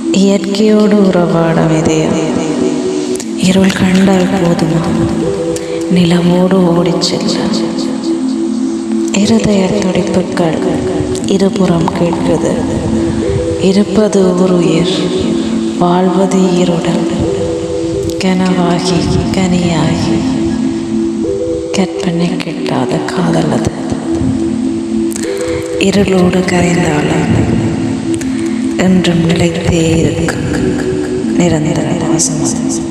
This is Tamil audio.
இயற்கையோடு உறவாடும் இதயம் இருள் கண்டால் போதுமா நிலவோடு ஓடிச் செல்ல இருதய துடிப்புகள் இருபுறம் கேட்குது இருப்பது ஒரு உயிர் வாழ்வது ஈருடன் கனவாகி கனியாகி கற்பனை கிட்டாத காதல் அது இருளோடு கரைந்தாலும் என்றும் நிலைத்தே இருக்கும் நிரந்தர வாசம் அது